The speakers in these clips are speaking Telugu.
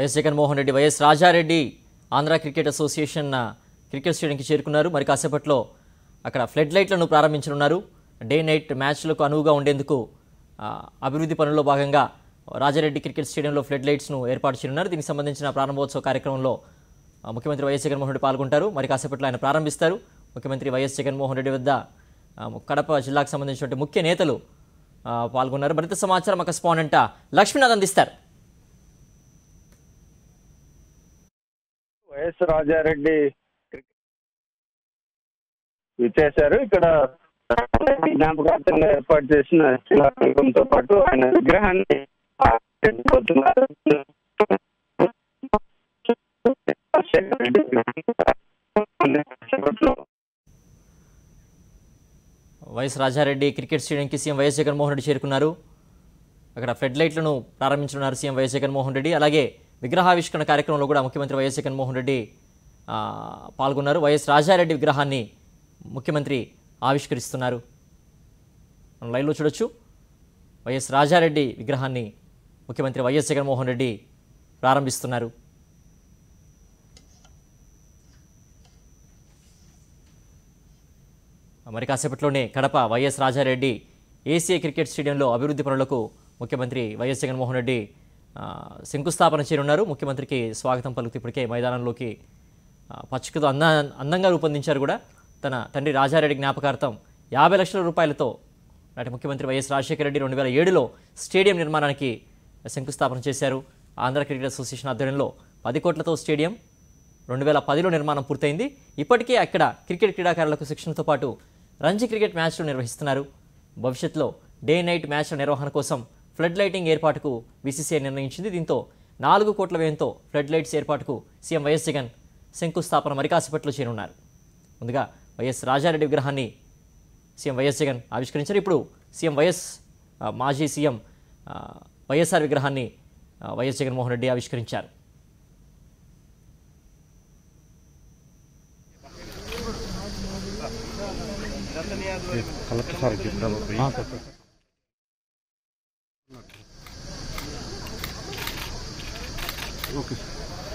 YS Jaganmohan Reddy YS Rajareddy Andhra cricket association ఆ, క్రికెట్ స్టేడియంకి చేరుకున్నారు మరి కాసేపట్లో అక్కడ ఫ్లడ్ లైట్లను ప్రారంభించనున్నారు డే నైట్ మ్యాచ్లకు అనువుగా ఉండేందుకు ఆ, అభివృద్ధి పనుల్లో భాగంగా రాజారెడ్డి క్రికెట్ స్టేడియంలో ఫ్లడ్ లైట్స్ను ఏర్పాటు చేయనున్నారు దీనికి సంబంధించిన ప్రారంభోత్సవ కార్యక్రమంలో ఆ, ముఖ్యమంత్రి వైఎస్ జగన్మోహన్ రెడ్డి పాల్గొంటారు మరి కాసేపట్లో ఆయన ప్రారంభిస్తారు ముఖ్యమంత్రి వైఎస్ జగన్మోహన్ రెడ్డి వద్ద ఆ, కడప జిల్లాకు సంబంధించినటువంటి ముఖ్య నేతలు ఆ, పాల్గొన్నారు మరింత సమాచారం ఒక స్పాండెంట్ లక్ష్మీనాథ్ అందిస్తారు వైఎస్ రాజారెడ్డి విచ్చేశారు ఇక్కడ జ్ఞాపకార్థంగా ఏర్పాటు చేసిన శిలాఫలకంతో పాటు ఆయన విగ్రహాన్ని ఆవిష్కరించబోతున్నారు. వైఎస్ రాజారెడ్డి క్రికెట్ స్టేడియంకి సీఎం వైఎస్ జగన్మోహన్ రెడ్డి చేరుకున్నారు అక్కడ ఫ్లడ్ లైట్లను ప్రారంభించనున్నారు సీఎం వైఎస్ జగన్మోహన్ రెడ్డి అలాగే విగ్రహావిష్కరణ కార్యక్రమంలో కూడా ముఖ్యమంత్రి వైఎస్ జగన్మోహన్ రెడ్డి ఆ, పాల్గొన్నారు వైఎస్ రాజారెడ్డి విగ్రహాన్ని ముఖ్యమంత్రి ఆవిష్కరిస్తున్నారు మనం లైవ్లో చూడొచ్చు వైఎస్ రాజారెడ్డి విగ్రహాన్ని ముఖ్యమంత్రి వైఎస్ జగన్మోహన్ రెడ్డి ప్రారంభిస్తున్నారు మరి కాసేపట్లోనే Kadapa YS Rajareddy ACA cricket స్టేడియంలో అభివృద్ధి పనులకు ముఖ్యమంత్రి వైఎస్ జగన్మోహన్ రెడ్డి ఆ, శంకుస్థాపన చేయనున్నారు ముఖ్యమంత్రికి స్వాగతం పలుకుతూ ఇప్పటికే మైదానంలోకి ఆ, పచ్చికతో అంద అందంగా రూపొందించారు కూడా తన తండ్రి రాజారెడ్డి జ్ఞాపకార్థం యాభై లక్షల రూపాయలతో నాటి ముఖ్యమంత్రి వైఎస్ రాజశేఖర రెడ్డి రెండు వేల ఏడులో స్టేడియం నిర్మాణానికి శంకుస్థాపన చేశారు ఆంధ్ర క్రికెట్ అసోసియేషన్ ఆధ్వర్యంలో పది కోట్లతో స్టేడియం రెండు వేల పదిలో నిర్మాణం పూర్తయింది ఇప్పటికే అక్కడ క్రికెట్ క్రీడాకారులకు శిక్షణతో పాటు రంజీ క్రికెట్ మ్యాచ్లు నిర్వహిస్తున్నారు భవిష్యత్తులో డే నైట్ మ్యాచ్ల నిర్వహణ కోసం ఫ్లడ్ లైటింగ్ ఏర్పాటుకు బీసీసీఐ నిర్ణయించింది దీంతో నాలుగు కోట్ల వ్యయంతో ఫ్లడ్ లైట్స్ ఏర్పాటుకు సీఎం వైఎస్ జగన్ శంకుస్థాపన మరికాసేపట్లో చేరున్నారు ముందుగా వైఎస్ రాజారెడ్డి విగ్రహాన్ని సీఎం వైఎస్ జగన్ ఆవిష్కరించారు ఇప్పుడు సీఎం వైఎస్ ఆ, మాజీ సీఎం ఆ, వైఎస్ఆర్ విగ్రహాన్ని ఆ, వైఎస్ జగన్మోహన్ రెడ్డి ఆవిష్కరించారు కలెక్టర్ సార్ చెప్తాను ఓకే సార్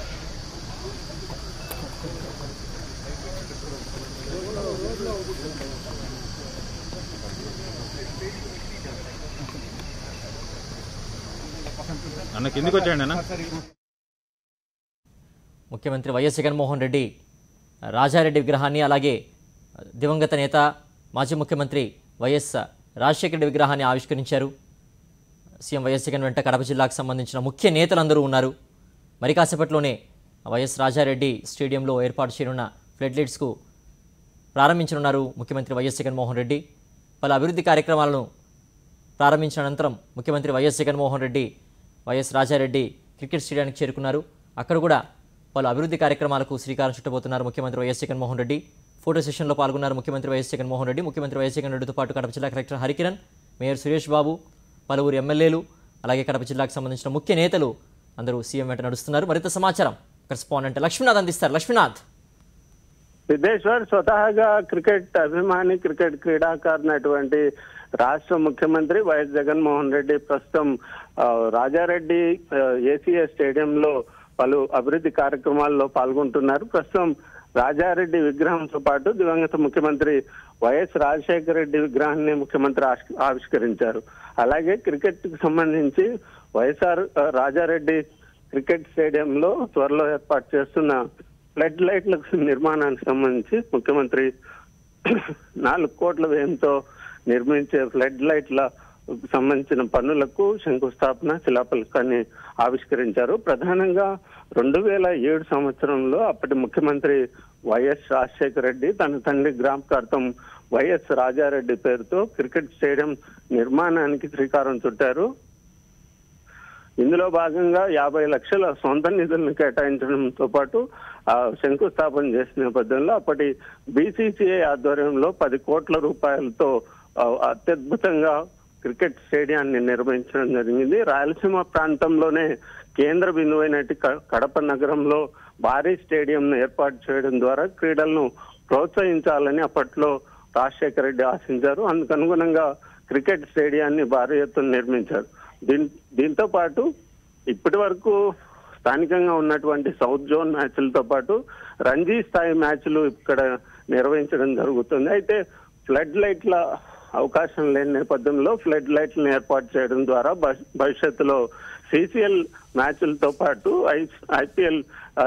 అన్న కిందికి వచ్చేయండి అన్న ముఖ్యమంత్రి వైఎస్ జగన్మోహన్ రెడ్డి రాజారెడ్డి విగ్రహాన్ని అలాగే దివంగత నేత మాజీ ముఖ్యమంత్రి వైఎస్ రాజశేఖర రెడ్డి విగ్రహాన్ని ఆవిష్కరించారు సీఎం వైఎస్ జగన్ వెంట కడప జిల్లాకు సంబంధించిన ముఖ్య నేతలందరూ ఉన్నారు మరి కాసేపట్లోనే వైఎస్ రాజారెడ్డి స్టేడియంలో ఏర్పాటు చేయనున్న ఫ్లడ్ లైట్స్కు ప్రారంభించనున్నారు ముఖ్యమంత్రి వైఎస్ జగన్మోహన్ రెడ్డి పలు అభివృద్ధి కార్యక్రమాలను ప్రారంభించిన అనంతరం ముఖ్యమంత్రి YS Jaganmohan Reddy YS Rajareddy cricket స్టేడియానికి చేరుకున్నారు అక్కడ కూడా పలు అభివృద్ధి కార్యక్రమాలకు శ్రీకారం చుట్టబోతున్నారు ముఖ్యమంత్రి వైఎస్ జగన్మోహన్ రెడ్డి ఫోటో సెషన్లో పాల్గొన్నారు ముఖ్యమంత్రి వైఎస్ జగన్మోహన్ రెడ్డి ముఖ్యమంత్రి వైఎస్ జగన్ రెడ్డితో పాటు కడప జిల్లా కలెక్టర్ హరికిరణ్ మేయర్ సురేష్ బాబు పలువురు ఎమ్మెల్యేలు అలాగే కడప జిల్లాకు సంబంధించిన ముఖ్య నేతలు అందరూ సీఎం వెంట నడుస్తున్నారు మరింత సమాచారం కరెస్పాండెంట్ లక్ష్మీనాథ్ అందిస్తారు లక్ష్మీనాథ్ సిద్ధేశ్వర్ స్వతహాగా క్రికెట్ అభిమాని క్రికెట్ క్రీడాకారునటువంటి రాష్ట్ర ముఖ్యమంత్రి వైఎస్ జగన్మోహన్ రెడ్డి ప్రస్తుతం ఆ, రాజారెడ్డి ఏసీఏ స్టేడియంలో పలు అభివృద్ధి కార్యక్రమాల్లో పాల్గొంటున్నారు ప్రస్తుతం రాజారెడ్డి విగ్రహంతో పాటు దివంగత ముఖ్యమంత్రి వైఎస్ రాజశేఖర రెడ్డి విగ్రహాన్ని ముఖ్యమంత్రి ఆవిష్- ఆవిష్కరించారు అలాగే క్రికెట్ కి సంబంధించి వైఎస్ఆర్ ఆ, రాజారెడ్డి క్రికెట్ స్టేడియంలో త్వరలో ఏర్పాటు చేస్తున్న ఫ్లడ్ లైట్లకు నిర్మాణానికి సంబంధించి ముఖ్యమంత్రి నాలుగు కోట్ల వ్యయంతో నిర్మించే ఫ్లడ్ లైట్ల సంబంధించిన పనులకు శంకుస్థాపన శిలాఫలకాన్ని ఆవిష్కరించారు ప్రధానంగా రెండు వేల ఏడు సంవత్సరంలో అప్పటి ముఖ్యమంత్రి వైఎస్ రాజశేఖర రెడ్డి తన తండ్రి జ్ఞాపకార్థం వైఎస్ రాజారెడ్డి పేరుతో క్రికెట్ స్టేడియం నిర్మాణానికి శ్రీకారం చుట్టారు ఇందులో భాగంగా యాభై లక్షల సొంత నిధులను కేటాయించడంతో పాటు ఆ, శంకుస్థాపన చేసిన నేపథ్యంలో అప్పటి బీసీసీఐ ఆధ్వర్యంలో పది కోట్ల రూపాయలతో ఆ, అత్యద్భుతంగా క్రికెట్ స్టేడియాన్ని నిర్మించడం జరిగింది రాయలసీమ ప్రాంతంలోనే కేంద్ర బిందువైనటి క- కడప నగరంలో భారీ స్టేడియంను ఏర్పాటు చేయడం ద్వారా క్రీడలను ప్రోత్సహించాలని అప్పట్లో రాజశేఖర రెడ్డి ఆశించారు అందుకు అనుగుణంగా క్రికెట్ స్టేడియాన్ని భారీ ఎత్తున నిర్మించారు దీన్ దీంతో పాటు ఇప్పటి వరకు స్థానికంగా ఉన్నటువంటి సౌత్ జోన్ మ్యాచ్లతో పాటు రంజీ స్థాయి మ్యాచ్లు ఇక్కడ నిర్వహించడం జరుగుతుంది అయితే ఫ్లడ్ లైట్ల అవకాశం లేని నేపథ్యంలో ఫ్లడ్ లైట్లను ఏర్పాటు చేయడం ద్వారా భవి- భవిష్యత్తులో సిసిఎల్ మ్యాచ్లతో పాటు ఐ ఐపీఎల్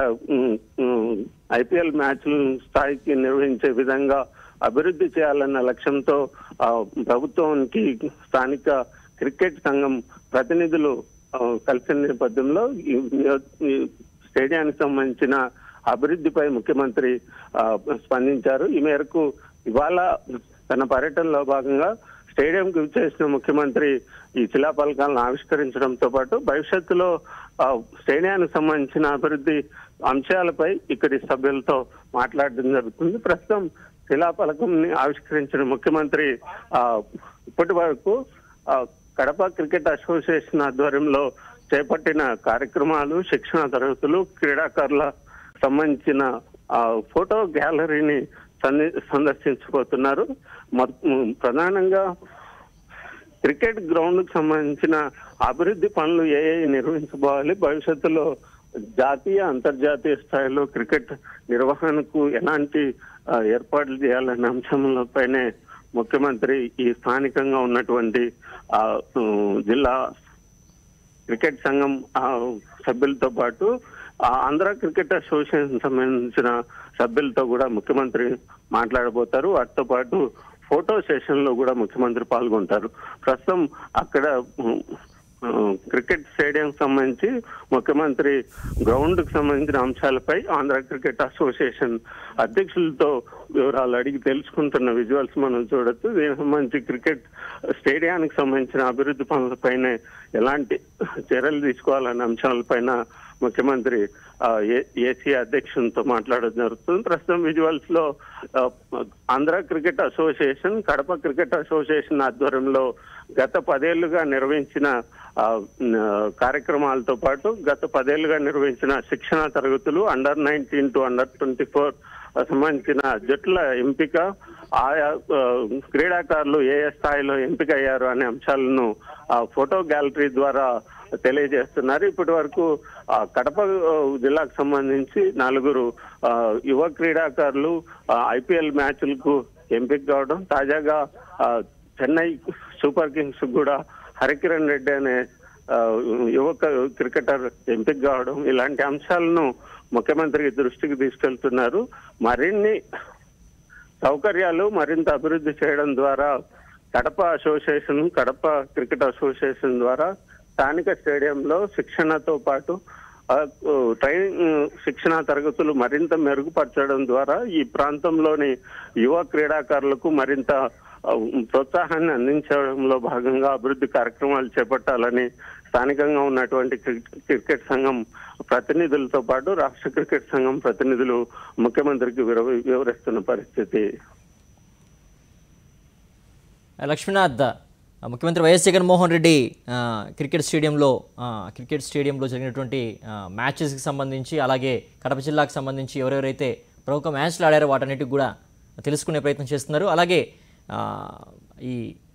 ఐపీఎల్ మ్యాచ్ల స్థాయికి నిర్వహించే విధంగా అభివృద్ధి చేయాలన్న లక్ష్యంతో ఆ, ప్రభుత్వానికి స్థానిక క్రికెట్ సంఘం ప్రతినిధులు ఆ, కలిసిన నేపథ్యంలో ఈ ఈ స్టేడియానికి సంబంధించిన అభివృద్ధిపై ముఖ్యమంత్రి ఆ, స్పందించారు ఈ మేరకు ఇవాళ తన పర్యటనలో భాగంగా స్టేడియంకి విచ్చేసిన ముఖ్యమంత్రి ఈ శిలాఫలకాలను ఆవిష్కరించడంతో పాటు భవిష్యత్తులో ఆ, స్టేడియానికి సంబంధించిన అభివృద్ధి అంశాలపై ఇక్కడి సభ్యులతో మాట్లాడడం జరుగుతుంది ప్రస్తుతం శిలాఫలకంని ఆవిష్కరించిన ముఖ్యమంత్రి ఆ, ఇప్పటి వరకు ఆ, కడప క్రికెట్ అసోసియేషన్ ఆధ్వర్యంలో చేపట్టిన కార్యక్రమాలు శిక్షణ తరగతులు క్రీడాకారుల సంబంధించిన ఆ, ఫోటో గ్యాలరీని సంది- సందర్శించబోతున్నారు మొ- ప్రధానంగా క్రికెట్ గ్రౌండ్ కు సంబంధించిన అభివృద్ధి పనులు ఏ ఏ నిర్వహించబోవాలి భవిష్యత్తులో జాతీయ అంతర్జాతీయ స్థాయిలో క్రికెట్ నిర్వహణకు ఎలాంటి ఆ, ఏర్పాట్లు చేయాలనే అంశంపైనే ముఖ్యమంత్రి ఈ స్థానికంగా ఉన్నటువంటి ఆ, ఉమ్, జిల్లా క్రికెట్ సంఘం ఆ, సభ్యులతో పాటు ఆ, ఆంధ్ర క్రికెట్ అసోసియేషన్ సంబంధించిన సభ్యులతో కూడా ముఖ్యమంత్రి మాట్లాడబోతారు వాటితో పాటు ఫోటో సెషన్ లో కూడా ముఖ్యమంత్రి పాల్గొంటారు ప్రస్తుతం అక్కడ ఉమ్, ఆ, క్రికెట్ స్టేడియం సంబంధించి ముఖ్యమంత్రి గ్రౌండ్ కు సంబంధించిన అంశాలపై ఆంధ్ర క్రికెట్ అసోసియేషన్ అధ్యక్షులతో వివరాలు అడిగి తెలుసుకుంటున్న విజువల్స్ మనం చూడొచ్చు దీనికి సంబంధించి క్రికెట్ స్టేడియానికి సంబంధించిన అభివృద్ధి పనులపైన ఎలాంటి చర్యలు తీసుకోవాలనే అంశాలపైన ముఖ్యమంత్రి ఆ, ఏ- ఏసీ అధ్యక్షునితో మాట్లాడడం జరుగుతుంది ప్రస్తుతం విజువల్స్ లో ఆ, Andhra cricket association Kadapa cricket association ఆధ్వర్యంలో గత పదేళ్లుగా నిర్వహించిన ఆ, న- కార్యక్రమాలతో పాటు గత పదేళ్లుగా నిర్వహించిన శిక్షణ తరగతులు under nineteen to under twenty four సంబంధించిన జట్ల ఎంపిక ఆయా ఆ, క్రీడాకారులు ఏ ఏ స్థాయిలో ఎంపిక అయ్యారు అనే అంశాలను ఆ, ఫోటో గ్యాలరీ ద్వారా తెలియజేస్తున్నారు ఇప్పటి వరకు ఆ, కడప ఆ, జిల్లాకు సంబంధించి నలుగురు ఆ, యువ క్రీడాకారులు ఐపీఎల్ మ్యాచ్లకు ఎంపిక కావడం తాజాగా ఆ, చెన్నై సూపర్ కింగ్స్ కూడా హరికిరణ్ రెడ్డి అనే ఆ, యువ క- క్రికెటర్ ఎంపిక కావడం ఇలాంటి అంశాలను ముఖ్యమంత్రి దృష్టికి తీసుకెళ్తున్నారు మరిన్ని సౌకర్యాలు మరింత అభివృద్ధి చేయడం ద్వారా Kadapa association Kadapa cricket association ద్వారా స్థానిక స్టేడియంలో శిక్షణతో పాటు ఆ, ట్రైనింగ్ శిక్షణ తరగతులు మరింత మెరుగుపరచడం ద్వారా ఈ ప్రాంతంలోని యువ క్రీడాకారులకు మరింత ఆ, ప్రోత్సాహాన్ని అందించడంలో భాగంగా అభివృద్ధి కార్యక్రమాలు చేపట్టాలని స్థానికంగా ఉన్నటువంటి క్రికెట్ క్రికెట్ సంఘం ప్రతినిధులతో పాటు రాష్ట్ర క్రికెట్ సంఘం ప్రతినిధులు ముఖ్యమంత్రికి వివర- వివరిస్తున్న పరిస్థితి లక్ష్మీనాథ్ ఆ, ముఖ్యమంత్రి వైఎస్ జగన్మోహన్ రెడ్డి ఆ, క్రికెట్ స్టేడియంలో ఆ, క్రికెట్ స్టేడియంలో జరిగినటువంటి ఆ, మ్యాచెస్కి సంబంధించి అలాగే కడప జిల్లాకు సంబంధించి ఎవరెవరైతే ప్రముఖ మ్యాచ్లు ఆడారో వాటన్నిటికి కూడా తెలుసుకునే ప్రయత్నం చేస్తున్నారు అలాగే ఆ, ఈ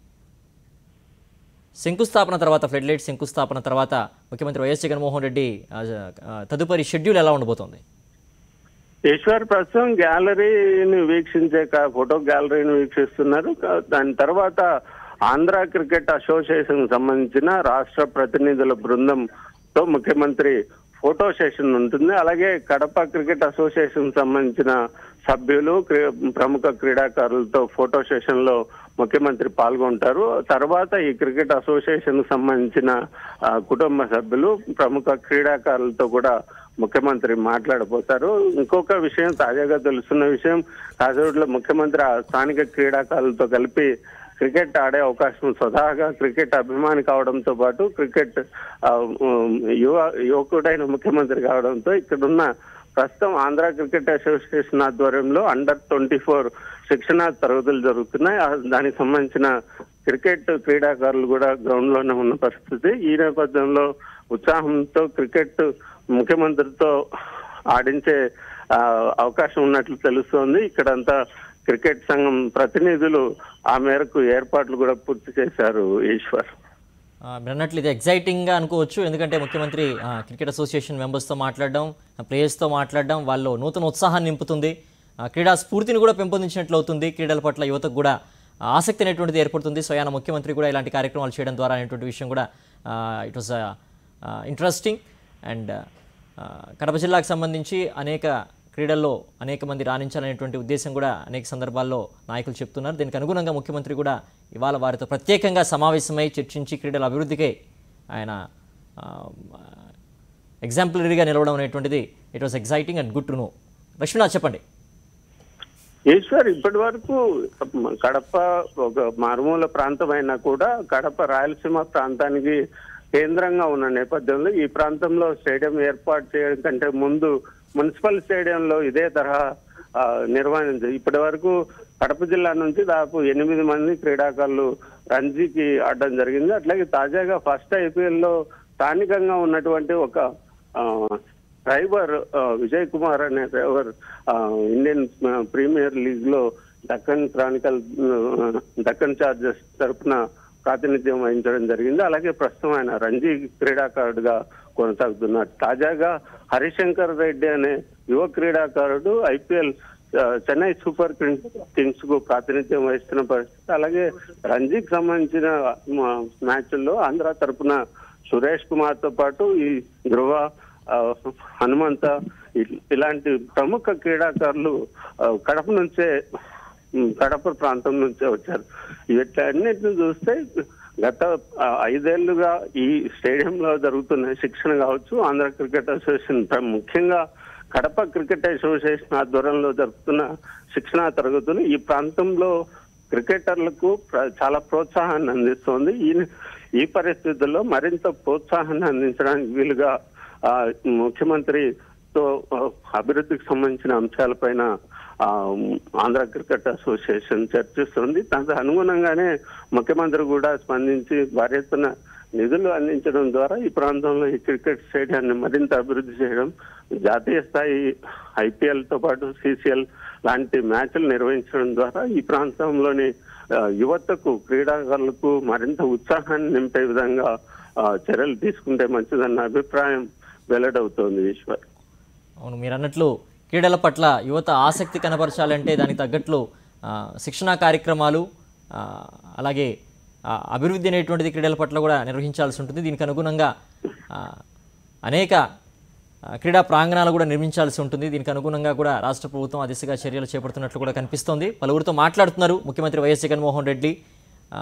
శంకుస్థాపన తర్వాత ఫ్లడ్ లైట్ శంకుస్థాపన తర్వాత ముఖ్యమంత్రి వైఎస్ జగన్మోహన్ రెడ్డి ఆ, ఆ, తదుపరి షెడ్యూల్ ఎలా ఉండబోతోంది ఈశ్వర్ ప్రస్తుతం గ్యాలరీని వీక్షించే కా- ఫోటో గ్యాలరీని వీక్షిస్తున్నారు కా- దాని తర్వాత ఆంధ్ర క్రికెట్ అసోసియేషన్ సంబంధించిన రాష్ట్ర ప్రతినిధుల బృందంతో ముఖ్యమంత్రి ఫోటో సెషన్ ఉంటుంది అలాగే కడప క్రికెట్ అసోసియేషన్ సంబంధించిన సభ్యులు క్రీ- ప్రముఖ క్రీడాకారులతో ఫోటో సెషన్ లో ముఖ్యమంత్రి పాల్గొంటారు తర్వాత ఈ క్రికెట్ అసోసియేషన్ సంబంధించిన ఆ, కుటుంబ సభ్యులు ప్రముఖ క్రీడాకారులతో కూడా ముఖ్యమంత్రి మాట్లాడబోతారు ఇంకొక విషయం తాజాగా తెలుస్తున్న విషయం కాసేపట్లో ముఖ్యమంత్రి ఆ స్థానిక క్రీడాకారులతో కలిపి క్రికెట్ ఆడే అవకాశం స్వతహాగా క్రికెట్ అభిమాని కావడంతో పాటు క్రికెట్ ఆ, ఉమ్, యువ యువకుడైన ముఖ్యమంత్రి కావడంతో ఇక్కడున్న ప్రస్తుతం ఆంధ్ర క్రికెట్ అసోసియేషన్ ఆధ్వర్యంలో అండర్ ట్వంటీ ఫోర్ శిక్షణ తరగతులు జరుగుతున్నాయి ఆ, దానికి సంబంధించిన క్రికెట్ క్రీడాకారులు కూడా గ్రౌండ్ లోనే ఉన్న పరిస్థితి ఈ నేపథ్యంలో ఉత్సాహంతో క్రికెట్ ముఖ్యమంత్రితో ఆడించే ఆ, అవకాశం ఉన్నట్లు తెలుస్తోంది ఇక్కడంతా క్రికెట్ సంఘం ప్రతినిధులు ఆ మేరకు ఏర్పాట్లు కూడా పూర్తి చేశారు ఈశ్వర్ ఆ, మీరు అన్నట్లు ఇది ఎగ్జైటింగ్గా అనుకోవచ్చు ఎందుకంటే ముఖ్యమంత్రి ఆ, క్రికెట్ అసోసియేషన్ మెంబర్స్తో మాట్లాడడం ఆ, ప్లేయర్స్తో మాట్లాడడం వాళ్ళు నూతన ఉత్సాహాన్ని నింపుతుంది ఆ, క్రీడా స్ఫూర్తిని కూడా పెంపొందించినట్లు అవుతుంది క్రీడల పట్ల యువతకు కూడా ఆ, ఆసక్తి అనేటువంటిది ఏర్పడుతుంది స్వయాన ముఖ్యమంత్రి కూడా ఇలాంటి కార్యక్రమాలు చేయడం ద్వారా అనేటువంటి విషయం కూడా it was interesting and Kadapa జిల్లాకు సంబంధించి అనేక క్రీడల్లో అనేక మంది రాణించాలనేటువంటి ఉద్దేశం కూడా అనేక సందర్భాల్లో నాయకులు చెప్తున్నారు దీనికి అనుగుణంగా ముఖ్యమంత్రి కూడా ఇవాళ వారితో ప్రత్యేకంగా సమావేశమై చర్చించి క్రీడల అభివృద్ధికే ఆయన ఎగ్జాంపులరీగా నిలవడం అనేటువంటిది it was exciting and good to know Lakshminath చెప్పండి ఈశ్వర్ ఇప్పటి వరకు కడప ఒక మారుమూల ప్రాంతం అయినా కూడా కడప రాయలసీమ ప్రాంతానికి కేంద్రంగా ఉన్న నేపథ్యంలో ఈ ప్రాంతంలో స్టేడియం ఏర్పాటు చేయడం కంటే ముందు మున్సిపల్ స్టేడియంలో ఇదే తరహా ఆ, నిర్వహించ ఇప్పటి వరకు కడప జిల్లా నుంచి దాదాపు ఎనిమిది మంది క్రీడాకారులు రంజీకి ఆడడం జరిగింది అట్లాగే తాజాగా ఫస్ట్ ఐపీఎల్ లో స్థానికంగా ఉన్నటువంటి ఒక ఆ, డ్రైవర్ ఆ, విజయ్ కుమార్ అనే డ్రైవర్ ఆ, ఇండియన్ ఆ, ప్రీమియర్ లీగ్ లో దక్కన్ క్రానికల్ ఆ, దక్కన్ చార్జెస్ తరపున ప్రాతినిధ్యం వహించడం జరిగింది అలాగే ప్రస్తుతం ఆయన రంజీ క్రీడాకారుడుగా కొనసాగుతున్నారు తాజాగా హరిశంకర్ రెడ్డి అనే యువ క్రీడాకారుడు ఐపీఎల్ చెన్నై సూపర్ కింగ్స్ కు ప్రాతినిధ్యం వహిస్తున్న పరిస్థితి అలాగే రంజీకి సంబంధించిన మ్యాచ్ల్లో ఆంధ్ర తరపున సురేష్ కుమార్ తో పాటు ఈ ధృవ ఆ, హనుమంత ఇ- ఇలాంటి ప్రముఖ క్రీడాకారులు ఆ, కడప నుంచే ఉమ్, కడప ప్రాంతం నుంచే వచ్చారు వీటన్నిటిని చూస్తే గత ఆ, ఐదేళ్లుగా ఈ స్టేడియంలో జరుగుతున్న శిక్షణ కావచ్చు ఆంధ్ర క్రికెట్ అసోసియేషన్ ప్ర- ముఖ్యంగా కడప క్రికెట్ అసోసియేషన్ ఆధ్వర్యంలో జరుగుతున్న శిక్షణా తరగతులు ఈ ప్రాంతంలో క్రికెటర్లకు ప్ర- చాలా ప్రోత్సాహాన్ని అందిస్తోంది ఈ ఈ పరిస్థితుల్లో మరింత ప్రోత్సాహాన్ని అందించడానికి వీలుగా ఆ, ముఖ్యమంత్రితో ఆ, అభివృద్ధికి సంబంధించిన అంశాలపైన ఆ, ఆంధ్ర క్రికెట్ అసోసియేషన్ చర్చిస్తుంది దానికి అనుగుణంగానే ముఖ్యమంత్రి కూడా స్పందించి భారీ ఎత్తున నిధులు అందించడం ద్వారా ఈ ప్రాంతంలో ఈ క్రికెట్ స్టేడియాన్ని మరింత అభివృద్ధి చేయడం జాతీయ స్థాయి ఐపీఎల్ తో పాటు సిసిఎల్ లాంటి మ్యాచ్లు నిర్వహించడం ద్వారా ఈ ప్రాంతంలోని ఆ, యువతకు క్రీడాకారులకు మరింత ఉత్సాహాన్ని నింపే విధంగా ఆ, చర్యలు తీసుకుంటే మంచిదన్న అభిప్రాయం వెల్లడవుతోంది ఈశ్వర్ అవును మీరు అన్నట్లు క్రీడల పట్ల యువత ఆసక్తి కనపరచాలంటే దానికి తగ్గట్లు ఆ, శిక్షణా కార్యక్రమాలు ఆ, అలాగే ఆ, అభివృద్ధి అనేటువంటిది క్రీడల పట్ల కూడా నిర్వహించాల్సి ఉంటుంది దీనికి అనుగుణంగా ఆ, అనేక ఆ, క్రీడా ప్రాంగణాలు కూడా నిర్మించాల్సి ఉంటుంది దీనికి అనుగుణంగా కూడా రాష్ట్ర ప్రభుత్వం ఆ దిశగా చర్యలు చేపడుతున్నట్లు కూడా కనిపిస్తోంది పలువురితో మాట్లాడుతున్నారు ముఖ్యమంత్రి వైఎస్ జగన్మోహన్ రెడ్డి ఆ,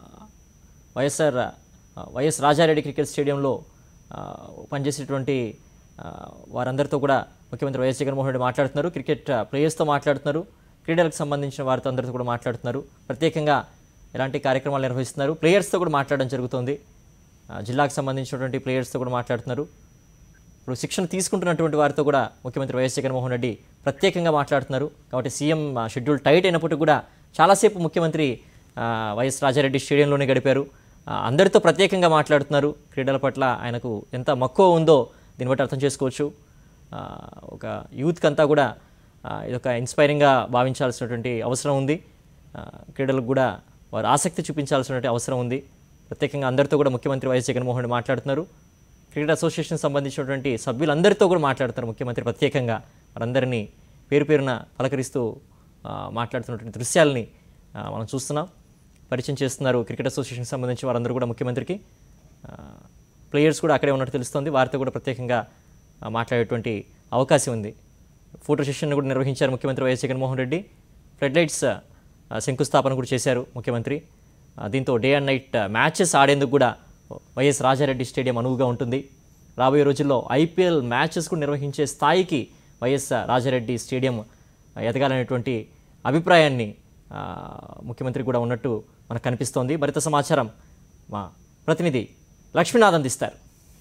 వైఎస్ఆర్ ఆ, వైఎస్ రాజారెడ్డి క్రికెట్ స్టేడియంలో ఆ, పనిచేసేటువంటి ఆ, వారందరితో కూడా ముఖ్యమంత్రి వైఎస్ జగన్మోహన్ రెడ్డి మాట్లాడుతున్నారు క్రికెట్ ఆ, ప్లేయర్స్తో మాట్లాడుతున్నారు క్రీడలకు సంబంధించిన వారితో అందరితో కూడా మాట్లాడుతున్నారు ప్రత్యేకంగా ఎలాంటి కార్యక్రమాలు నిర్వహిస్తున్నారు ప్లేయర్స్తో కూడా మాట్లాడడం జరుగుతుంది ఆ, జిల్లాకు సంబంధించినటువంటి ప్లేయర్స్తో కూడా మాట్లాడుతున్నారు ఇప్పుడు శిక్షణ తీసుకుంటున్నటువంటి వారితో కూడా ముఖ్యమంత్రి వైఎస్ జగన్మోహన్ రెడ్డి ప్రత్యేకంగా మాట్లాడుతున్నారు కాబట్టి సీఎం ఆ, షెడ్యూల్ టైట్ అయినప్పటికీ కూడా చాలాసేపు ముఖ్యమంత్రి ఆ, వైఎస్ రాజారెడ్డి స్టేడియంలోనే గడిపారు ఆ, అందరితో ప్రత్యేకంగా మాట్లాడుతున్నారు క్రీడల పట్ల ఆయనకు ఎంత మక్కువ ఉందో దీన్ని బట్టి అర్థం చేసుకోవచ్చు ఆ, ఒక యూత్కి అంతా కూడా ఆ, ఇదొక ఇన్స్పైరింగ్గా భావించాల్సినటువంటి అవసరం ఉంది ఆ, క్రీడలకు కూడా వారు ఆసక్తి చూపించాల్సినటువంటి అవసరం ఉంది ప్రత్యేకంగా అందరితో కూడా ముఖ్యమంత్రి వైఎస్ జగన్మోహన్ రెడ్డి మాట్లాడుతున్నారు క్రికెట్ అసోసియేషన్ సంబంధించినటువంటి సభ్యులందరితో కూడా మాట్లాడుతారు ముఖ్యమంత్రి ప్రత్యేకంగా వారందరినీ పేరు పేరున పలకరిస్తూ ఆ, మాట్లాడుతున్నటువంటి దృశ్యాలని ఆ, మనం చూస్తున్నాం పరిచయం చేస్తున్నారు క్రికెట్ అసోసియేషన్ సంబంధించి వారందరూ కూడా ముఖ్యమంత్రికి ఆ, ప్లేయర్స్ కూడా అక్కడే ఉన్నట్టు తెలుస్తోంది వారితో కూడా ప్రత్యేకంగా ఆ, మాట్లాడేటువంటి అవకాశం ఉంది ఫోటో సెషన్ కూడా నిర్వహించారు ముఖ్యమంత్రి YS Jaganmohan Reddy floodlights ఆ, శంకుస్థాపన కూడా చేశారు ముఖ్యమంత్రి ఆ, దీంతో డే అండ్ నైట్ మ్యాచెస్ ఆడేందుకు కూడా వైఎస్ రాజారెడ్డి స్టేడియం అనువుగా ఉంటుంది రాబోయే రోజుల్లో ఐపీఎల్ మ్యాచెస్ కూడా నిర్వహించే స్థాయికి వైఎస్ రాజారెడ్డి స్టేడియం ఎదగాలనేటువంటి అభిప్రాయాన్ని ఆ, ముఖ్యమంత్రి కూడా ఉన్నట్టు మనకు కనిపిస్తోంది మరింత సమాచారం మా ప్రతినిధి లక్ష్మీనాథ్ అందిస్తారు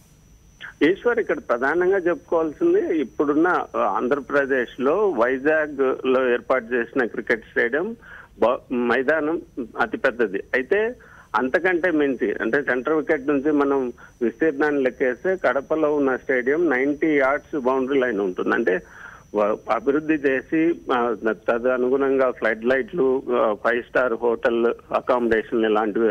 ఈశ్వర్ ఇక్కడ ప్రధానంగా చెప్పుకోవాల్సింది ఇప్పుడున్న ఆ, ఆంధ్రప్రదేశ్ లో వైజాగ్ లో ఏర్పాటు చేసిన క్రికెట్ స్టేడియం బ- మైదానం అతిపెద్దది అయితే అంతకంటే మించి అంటే సెంటర్ వికెట్ నుంచి మనం విస్తీర్ణాన్ని లెక్కేస్తే కడపలో ఉన్న stadium ninety yards boundary line ఉంటుంది అంటే వ- అభివృద్ధి చేసి ఆ, తదనుగుణంగా ఫ్లడ్ లైట్లు ఫైవ్ స్టార్ హోటల్ అకామిడేషన్ ఇలాంటివి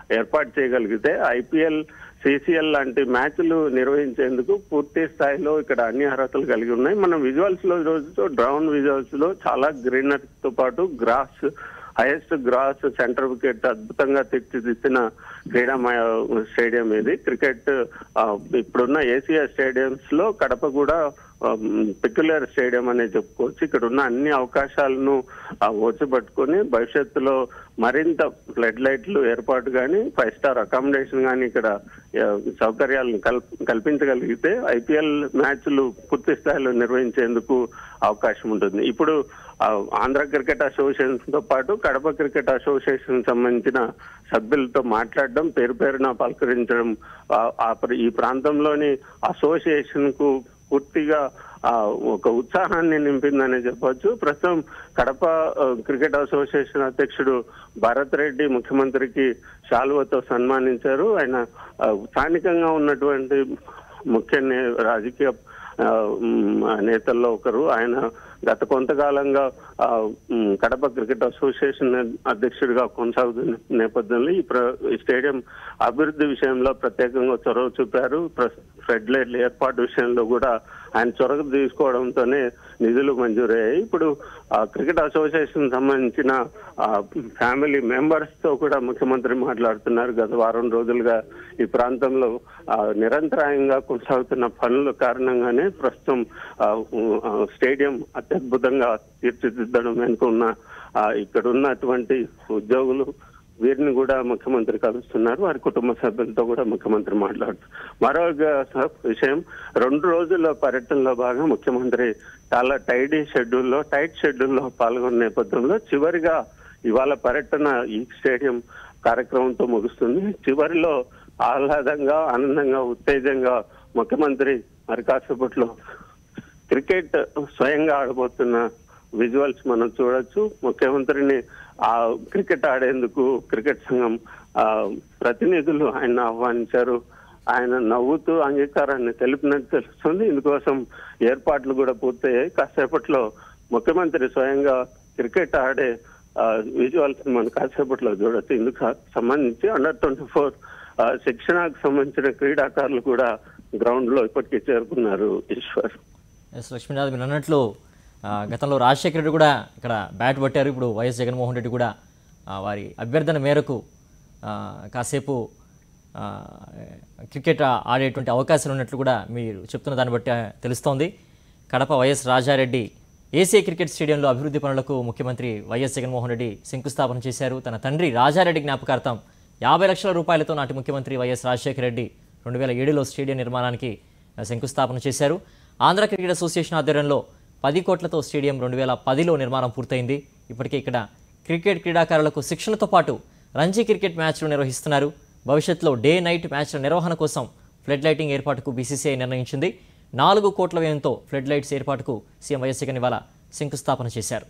ఏర్పాటు చేయగలిగితే ఐపీఎల్ సిసిఎల్ లాంటి మ్యాచ్లు నిర్వహించేందుకు పూర్తి స్థాయిలో ఇక్కడ అన్ని అర్హతలు కలిగి ఉన్నాయి మనం విజువల్స్ లో రోజు డ్రౌన్ విజువల్స్ లో చాలా గ్రీనరీ తో పాటు grass highest grass centre wicket అద్భుతంగా తీర్చిదిద్దిన క్రీడామయ స్టేడియం ఇది క్రికెట్ ఆ, ఇప్పుడున్న ఏసీఆ స్టేడియంస్ లో కడప కూడా పెక్యులర్ స్టేడియం అనే చెప్పుకోవచ్చు ఇక్కడ ఉన్న అన్ని అవకాశాలను ఓచిపట్టుకొని భవిష్యత్తులో మరింత ఫ్లడ్ లైట్లు ఏర్పాటు కానీ ఫైవ్ స్టార్ అకామిడేషన్ కానీ ఇక్కడ ఆ, సౌకర్యాలను కల్ప కల్పించగలిగితే ఐపీఎల్ మ్యాచ్లు పూర్తి స్థాయిలో నిర్వహించేందుకు అవకాశం ఉంటుంది ఇప్పుడు ఆ, ఆంధ్ర క్రికెట్ అసోసియేషన్ తో పాటు కడప క్రికెట్ అసోసియేషన్ సంబంధించిన సభ్యులతో మాట్లాడడం పేరు పేరున పలకరించడం ఆ, ఆ ప్ర- ఈ ప్రాంతంలోని అసోసియేషన్ కు పూర్తిగా ఆ, ఒక ఉత్సాహాన్ని నింపిందని చెప్పొచ్చు ప్రస్తుతం కడప ఆ, క్రికెట్ అసోసియేషన్ అధ్యక్షుడు భరత్ రెడ్డి ముఖ్యమంత్రికి శాలువతో సన్మానించారు ఆయన ఆ, స్థానికంగా ఉన్నటువంటి ముఖ్య నే- రాజకీయ ఆ, మ్, నేతల్లో ఒకరు ఆయన గత కొంతకాలంగా ఆ, మ్, కడప క్రికెట్ అసోసియేషన్ అధ్యక్షుడిగా కొనసాగుతున్న నేపథ్యంలో ఈ ప్ర- ఈ స్టేడియం అభివృద్ధి విషయంలో ప్రత్యేకంగా చొరవ చూపారు ప్ర- ఫ్లడ్ లైట్ల ఏర్పాటు విషయంలో కూడా ఆయన చొరవ తీసుకోవడంతోనే నిధులు మంజూరయ్యాయి ఇప్పుడు ఆ, క్రికెట్ అసోసియేషన్ సంబంధించిన ఆ, ఫ్యామిలీ మెంబర్స్ తో కూడా ముఖ్యమంత్రి మాట్లాడుతున్నారు గత వారం రోజులుగా ఈ ప్రాంతంలో ఆ, నిరంతరాయంగా కొనసాగుతున్న పనుల కారణంగానే ప్రస్తుతం ఆ, ఉ- ఆ, స్టేడియం అత్యద్భుతంగా తీర్చిదిద్దడం వెనుకున్న ఆ, ఇక్కడ ఉన్నటువంటి ఉద్యోగులు వీరిని కూడా ముఖ్యమంత్రి కలుస్తున్నారు వారి కుటుంబ సభ్యులతో కూడా ముఖ్యమంత్రి మాట్లాడుతున్నారు మరో గ- విషయం రెండు రోజుల పర్యటనలో భాగంగా ముఖ్యమంత్రి చాలా టైడీ షెడ్యూల్లో టైట్ షెడ్యూల్లో పాల్గొన్న నేపథ్యంలో చివరిగా ఇవాళ పర్యటన ఈ స్టేడియం కార్యక్రమంతో ముగుస్తుంది చివరిలో ఆహ్లాదంగా ఆనందంగా ఉత్తేజంగా ముఖ్యమంత్రి మరి కాసేపట్లో క్రికెట్ స్వయంగా ఆడబోతున్న విజువల్స్ మనం చూడొచ్చు ముఖ్యమంత్రిని ఆ క్రికెట్ ఆడేందుకు క్రికెట్ సంఘం ఆ ప్రతినిధులు ఆయన ఆహ్వానించారు ఆయన నవ్వుతూ అంగీకారాన్ని తెలిపినట్టు తెలుస్తుంది ఇందుకోసం ఏర్పాట్లు కూడా పూర్తయ్యాయి కాసేపట్లో ముఖ్యమంత్రి స్వయంగా క్రికెట్ ఆడే విజువల్స్ మనం కాసేపట్లో చూడొచ్చు ఇందుకు సంబంధించి అండర్ ట్వంటీ ఫోర్ శిక్షణకు సంబంధించిన క్రీడాకారులు కూడా గ్రౌండ్ లో ఇప్పటికే చేరుకున్నారు ఈశ్వర్ ఎస్ లక్ష్మీనాథ్ మీరు అన్నట్లు ఆ, గతంలో రాజశేఖర రెడ్డి కూడా ఇక్కడ బ్యాట్ పట్టారు ఇప్పుడు వైఎస్ జగన్మోహన్ రెడ్డి కూడా ఆ, వారి అభ్యర్థన మేరకు ఆ, కాసేపు ఆ, క్రికెట్ ఆడేటువంటి అవకాశాలు ఉన్నట్లు కూడా మీరు చెప్తున్న దాన్ని బట్టి తెలుస్తోంది Kadapa YS Rajareddy ACI cricket స్టేడియంలో అభివృద్ధి పనులకు ముఖ్యమంత్రి వైఎస్ జగన్మోహన్ రెడ్డి శంకుస్థాపన చేశారు తన తండ్రి రాజారెడ్డి జ్ఞాపకార్థం యాభై లక్షల రూపాయలతో నాటి ముఖ్యమంత్రి వైఎస్ రాజశేఖర రెడ్డి రెండు వేల ఏడులో స్టేడియం నిర్మాణానికి ఆ, శంకుస్థాపన చేశారు ఆంధ్ర క్రికెట్ అసోసియేషన్ ఆధ్వర్యంలో పది కోట్లతో స్టేడియం రెండు వేల పదిలో నిర్మాణం పూర్తయింది ఇప్పటికే ఇక్కడ క్రికెట్ క్రీడాకారులకు శిక్షణతో పాటు రంజీ క్రికెట్ మ్యాచ్లు నిర్వహిస్తున్నారు భవిష్యత్తులో డే నైట్ మ్యాచ్ల నిర్వహణ కోసం ఫ్లడ్ లైటింగ్ ఏర్పాటుకు బీసీసీఐ నిర్ణయించింది నాలుగు కోట్ల వ్యయంతో ఫ్లడ్ లైట్స్ ఏర్పాటుకు సీఎం వైఎస్ జగన్ ఇవాళ శంకుస్థాపన చేశారు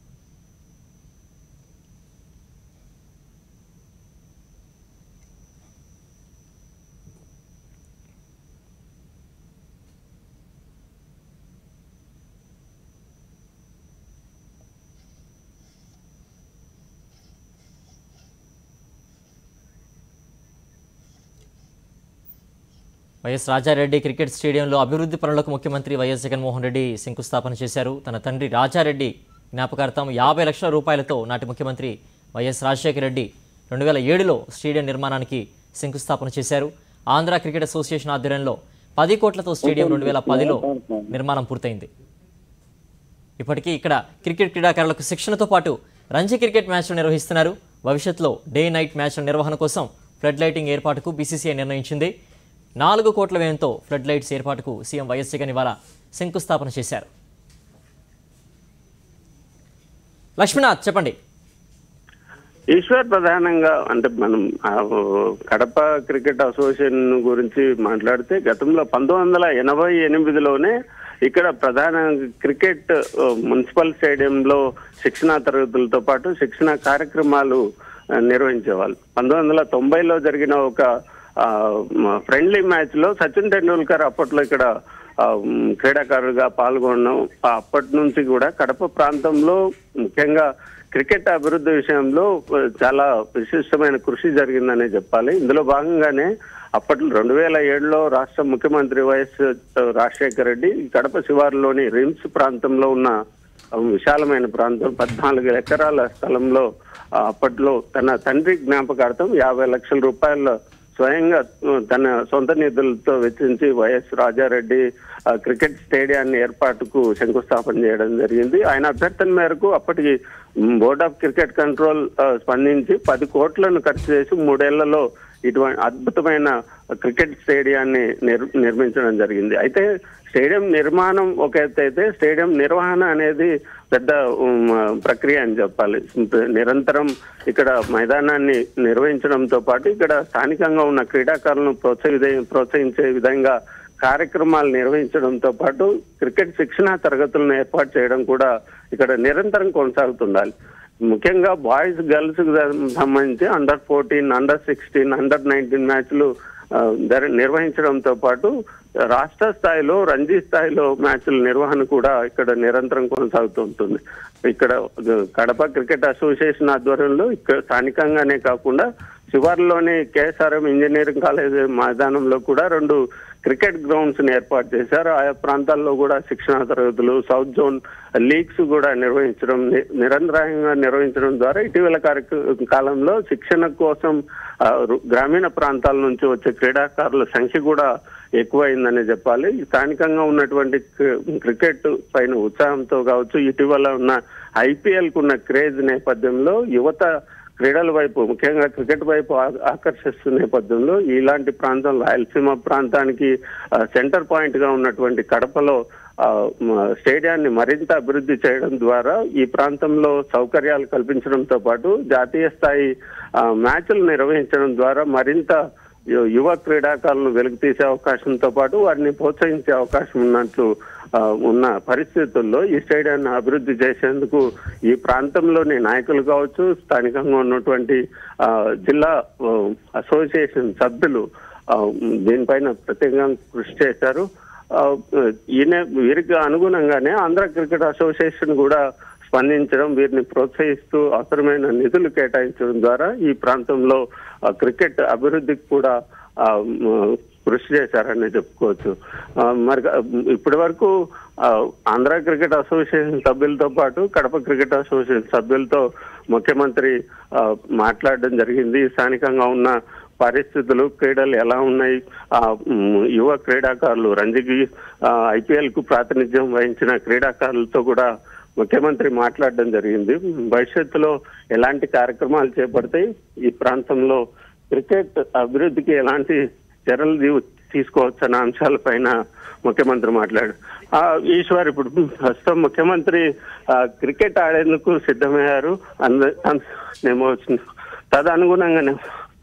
వైఎస్ రాజారెడ్డి క్రికెట్ స్టేడియంలో అభివృద్ధి పనులకు ముఖ్యమంత్రి వైఎస్ జగన్మోహన్ రెడ్డి శంకుస్థాపన చేశారు తన తండ్రి రాజారెడ్డి జ్ఞాపకార్థం యాభై లక్షల రూపాయలతో నాటి ముఖ్యమంత్రి వైఎస్ రాజశేఖర రెడ్డి రెండు వేల ఏడులో స్టేడియం నిర్మాణానికి శంకుస్థాపన చేశారు ఆంధ్ర క్రికెట్ అసోసియేషన్ ఆధ్వర్యంలో పది కోట్లతో స్టేడియం రెండు వేల పదిలో నిర్మాణం పూర్తయింది ఇప్పటికీ ఇక్కడ క్రికెట్ క్రీడాకారులకు శిక్షణతో పాటు రంజీ క్రికెట్ మ్యాచ్లు నిర్వహిస్తున్నారు భవిష్యత్తులో డే నైట్ మ్యాచ్ల నిర్వహణ కోసం ఫ్లడ్ లైటింగ్ ఏర్పాటుకు బీసీసీఐ నిర్ణయించింది నాలుగు కోట్ల వ్యయంతో ఫ్లడ్ లైట్స్ ఏర్పాటుకు సీఎం వైఎస్ జగన్ ఇవాళ శంకుస్థాపన చేశారు లక్ష్మీనాథ్ చెప్పండి ఈశ్వర్ ప్రధానంగా అంటే మనం ఆ, కడప క్రికెట్ అసోసియేషన్ గురించి మాట్లాడితే గతంలో పంతొమ్మిది వందల ఎనభై ఎనిమిదిలోనే ఇక్కడ ప్రధాన క్రికెట్ ఆ, మున్సిపల్ స్టేడియంలో శిక్షణా తరగతులతో పాటు శిక్షణ కార్యక్రమాలు ఆ, నిర్వహించేవాళ్ళు పంతొమ్మిది వందల తొంభైలో జరిగిన ఒక ఫ్రెండ్లీ మ్యాచ్ లో సచిన్ టెండూల్కర్ అప్పట్లో ఇక్కడ ఆ, ఉమ్, క్రీడాకారుడిగా పాల్గొనడం ఆ, అప్పటి నుంచి కూడా కడప ప్రాంతంలో ముఖ్యంగా క్రికెట్ అభివృద్ధి విషయంలో ఆ, చాలా విశిష్టమైన కృషి జరిగిందనే చెప్పాలి ఇందులో భాగంగానే అప్పట్లో రెండు వేల ఏడులో రాష్ట్ర ముఖ్యమంత్రి వైఎస్ రాజశేఖర రెడ్డి ఈ కడప శివారులోని రిమ్స్ ప్రాంతంలో ఉన్న ఆ, విశాలమైన ప్రాంతం పద్నాలుగు ఎకరాల స్థలంలో ఆ, అప్పట్లో తన తండ్రి జ్ఞాపకార్థం యాభై లక్షల రూపాయల స్వయంగా ఆ, తన సొంత నిధులతో వెచ్చించి వైఎస్ రాజారెడ్డి ఆ, క్రికెట్ స్టేడియాన్ని ఏర్పాటుకు శంకుస్థాపన చేయడం జరిగింది ఆయన అభ్యర్థన మేరకు అప్పటికి బోర్డ్ ఆఫ్ క్రికెట్ కంట్రోల్ ఆ, స్పందించి పది కోట్లను ఖర్చు చేసి మూడేళ్లలో ఇటువంటి అద్భుతమైన క్రికెట్ స్టేడియాన్ని నిర్ నిర్మించడం జరిగింది అయితే స్టేడియం నిర్మాణం ఒక ఎత్తు అయితే స్టేడియం నిర్వహణ అనేది పెద్ద ఉమ్, ప్రక్రియ అని చెప్పాలి నిరంతరం ఇక్కడ మైదానాన్ని నిర్వహించడంతో పాటు ఇక్కడ స్థానికంగా ఉన్న క్రీడాకారులను ప్రోత్సహి ప్రోత్సహించే విధంగా కార్యక్రమాలు నిర్వహించడంతో పాటు క్రికెట్ శిక్షణా తరగతులను ఏర్పాటు చేయడం కూడా ఇక్కడ నిరంతరం కొనసాగుతుండాలి ముఖ్యంగా బాయ్స్ గర్ల్స్ కి సంబంధించి under fourteen under sixteen under nineteen మ్యాచ్లు ఆ, జర- నిర్వహించడంతో పాటు రాష్ట్ర స్థాయిలో రంజీ స్థాయిలో మ్యాచ్ల నిర్వహణ కూడా ఇక్కడ నిరంతరం కొనసాగుతూ ఉంటుంది ఇక్కడ కడప క్రికెట్ అసోసియేషన్ ఆధ్వర్యంలో ఇక్కడ స్థానికంగానే కాకుండా శివార్లోని కేఎస్ఆర్ఎం ఇంజనీరింగ్ కాలేజ్ మైదానంలో కూడా రెండు క్రికెట్ గ్రౌండ్స్ ని ఏర్పాటు చేశారు ఆయా ప్రాంతాల్లో కూడా శిక్షణా తరగతులు సౌత్ జోన్ లీగ్స్ కూడా నిర్వహించడం ని- నిరంతరాయంగా నిర్వహించడం ద్వారా ఇటీవల కార్యక్ర- కాలంలో శిక్షణ కోసం ఆ, రు- గ్రామీణ ప్రాంతాల నుంచి వచ్చే క్రీడాకారుల సంఖ్య కూడా ఎక్కువైందనే చెప్పాలి స్థానికంగా ఉన్నటువంటి క్రి- క్రికెట్ పైన ఉత్సాహంతో కావచ్చు ఇటీవల ఉన్న ఐపీఎల్ కు ఉన్న క్రేజ్ నేపథ్యంలో యువత క్రీడల వైపు ముఖ్యంగా క్రికెట్ వైపు ఆ- ఆకర్షిస్తున్న నేపథ్యంలో ఇలాంటి ప్రాంతం రాయలసీమ ప్రాంతానికి ఆ, సెంటర్ పాయింట్ గా ఉన్నటువంటి కడపలో ఆ, మ- స్టేడియాన్ని మరింత అభివృద్ధి చేయడం ద్వారా ఈ ప్రాంతంలో సౌకర్యాలు కల్పించడంతో పాటు జాతీయ స్థాయి ఆ, మ్యాచ్లు నిర్వహించడం ద్వారా మరింత యు- యువ క్రీడాకారులను వెలుగు తీసే అవకాశంతో పాటు వారిని ప్రోత్సహించే అవకాశం ఉన్నట్లు ఆ, ఉన్న పరిస్థితుల్లో ఈ స్టేడియాన్ని అభివృద్ధి చేసేందుకు ఈ ప్రాంతంలోని నాయకులు కావచ్చు స్థానికంగా ఉన్నటువంటి ఆ, జిల్లా ఆ, అసోసియేషన్ సభ్యులు ఆ, దీనిపైన ప్రత్యేకంగా కృషి చేశారు ఆ, ఈయన వీరికి అనుగుణంగానే ఆంధ్ర క్రికెట్ అసోసియేషన్ కూడా స్పందించడం వీరిని ప్రోత్సహిస్తూ అవసరమైన నిధులు కేటాయించడం ద్వారా ఈ ప్రాంతంలో ఆ, క్రికెట్ అభివృద్ధికి కూడా ఆ, మ్, కృషి చేశారని చెప్పుకోవచ్చు ఆ, మరి ఇప్పటి వరకు ఆ, ఆంధ్ర క్రికెట్ అసోసియేషన్ సభ్యులతో పాటు కడప క్రికెట్ అసోసియేషన్ సభ్యులతో ముఖ్యమంత్రి ఆ, మాట్లాడడం జరిగింది స్థానికంగా ఉన్న పరిస్థితులు క్రీడలు ఎలా ఉన్నాయి ఆ, మ్, యువ క్రీడాకారులు రంజీకి ఐపీఎల్ కు ప్రాతినిధ్యం వహించిన క్రీడాకారులతో కూడా ముఖ్యమంత్రి మాట్లాడడం జరిగింది భవిష్యత్తులో ఎలాంటి కార్యక్రమాలు చేపడితే ఈ ప్రాంతంలో క్రికెట్ అభివృద్ధికి ఎలాంటి చర్యలు తీ- తీసుకోవచ్చు అన్న అంశాలపైన ముఖ్యమంత్రి మాట్లాడు ఆ, ఈశ్వర్ ఇప్పుడు ప్రస్తుతం ముఖ్యమంత్రి ఆ, క్రికెట్ ఆడేందుకు సిద్ధమయ్యారు అంద అంద- నేమో తదనుగుణంగానే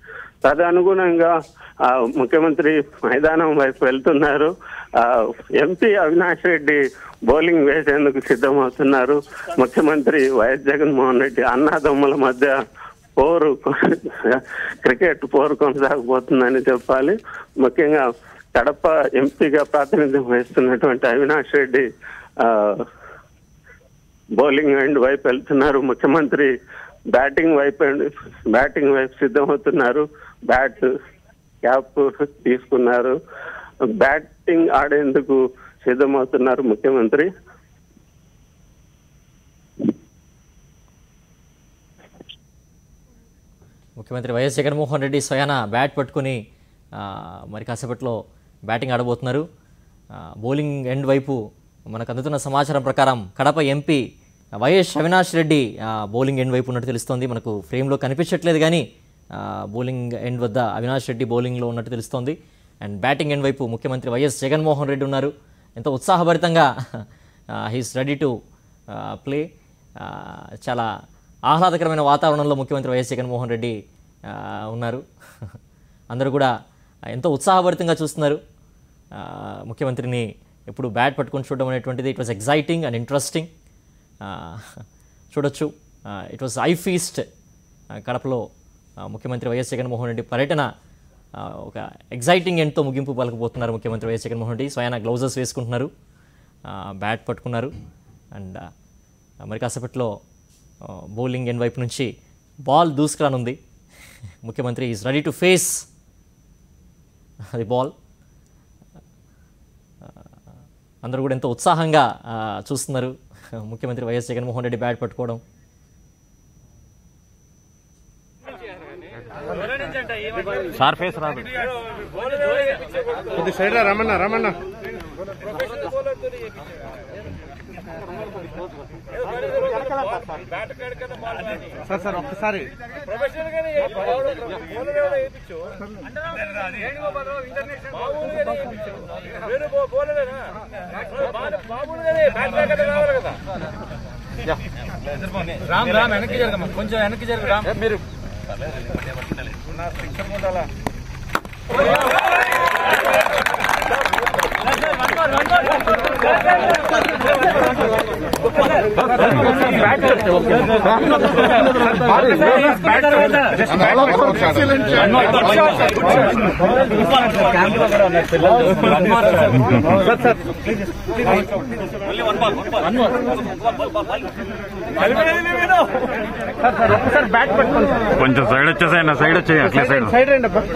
తదనుగుణంగా ఆ, ముఖ్యమంత్రి మైదానం వైపు వెళ్తున్నారు ఆ, ఎంపీ అవినాష్ రెడ్డి బౌలింగ్ వేసేందుకు సిద్ధమవుతున్నారు ముఖ్యమంత్రి వైఎస్ జగన్మోహన్ రెడ్డి అన్నాదమ్ముల మధ్య పోరు క్రికెట్ పోరు కొనసాగబోతుందని చెప్పాలి ముఖ్యంగా కడప ఎంపీగా ప్రాతినిధ్యం వహిస్తున్నటువంటి అవినాష్ రెడ్డి ఆ, బౌలింగ్ ఎండ్ వైపు వెళ్తున్నారు ముఖ్యమంత్రి బ్యాటింగ్ వైపు బ్యాటింగ్ వైపు సిద్ధమవుతున్నారు బ్యాట్ క్యాప్ తీసుకున్నారు బ్యాటింగ్ ఆడేందుకు సిద్ధమవుతున్నారు ముఖ్యమంత్రి ముఖ్యమంత్రి వైఎస్ జగన్మోహన్ రెడ్డి స్వయాన బ్యాట్ పట్టుకుని ఆ, మరి కాసేపట్లో బ్యాటింగ్ ఆడబోతున్నారు ఆ, బౌలింగ్ ఎండ్ వైపు మనకు అందుతున్న సమాచారం ప్రకారం కడప ఎంపీ వైఎస్ అవినాష్ రెడ్డి ఆ, బౌలింగ్ ఎండ్ వైపు ఉన్నట్టు తెలుస్తోంది మనకు ఫ్రేమ్లో కనిపించట్లేదు కానీ ఆ, బౌలింగ్ ఎండ్ వద్ద అవినాష్ రెడ్డి బౌలింగ్లో ఉన్నట్టు తెలుస్తోంది అండ్ బ్యాటింగ్ ఎండ్ వైపు ముఖ్యమంత్రి వైఎస్ జగన్మోహన్ రెడ్డి ఉన్నారు ఎంతో ఉత్సాహభరితంగా హీస్ రెడీ టు ప్లే చాలా ఆహ్లాదకరమైన వాతావరణంలో ముఖ్యమంత్రి వైఎస్ జగన్మోహన్ రెడ్డి ఆ, ఉన్నారు అందరూ కూడా ఎంతో ఉత్సాహభరితంగా చూస్తున్నారు ఆ, ముఖ్యమంత్రిని ఎప్పుడు బ్యాట్ పట్టుకొని చూడడం అనేటువంటిది it was exciting and interesting చూడొచ్చు ఇట్ వాజ్ ఐ ఫీస్ట్ కడపలో ఆ, ముఖ్యమంత్రి వైఎస్ జగన్మోహన్ రెడ్డి పర్యటన ఆ, ఒక ఎగ్జైటింగ్ ఎండ్తో ముగింపు పలకబోతున్నారు ముఖ్యమంత్రి వైఎస్ జగన్మోహన్ రెడ్డి స్వయాన గ్లౌజెస్ వేసుకుంటున్నారు ఆ, బ్యాట్ పట్టుకున్నారు అండ్ ఆ, మరి కాసేపట్లో ఆ, బౌలింగ్ ఎండ్ వైపు నుంచి బాల్ దూసుకురానుంది ముఖ్యమంత్రి ఈజ్ రెడీ టు ఫేస్ అది బాల్ అందరూ కూడా ఎంతో ఉత్సాహంగా ఆ, చూస్తున్నారు ముఖ్యమంత్రి వైఎస్ జగన్మోహన్ రెడ్డి బ్యాట్ పట్టుకోవడం సార్ ఫేస్ రాదు కొద్ది సైడ్ రా రమణ రమణ సార్ సార్ ఒక్కసారి రామ్ రామ్ వెనక్కి జరగమ్మా కొంచెం వెనక్కి జరగ రామ్ మీరు ఒక్కసారి బ్యాట్ పట్టుకోండి కొంచెం సైడ్ వచ్చేసాయి సైడ్ వచ్చేయి అట్లే సైడ్ సైడ్ రండి అబ్బా.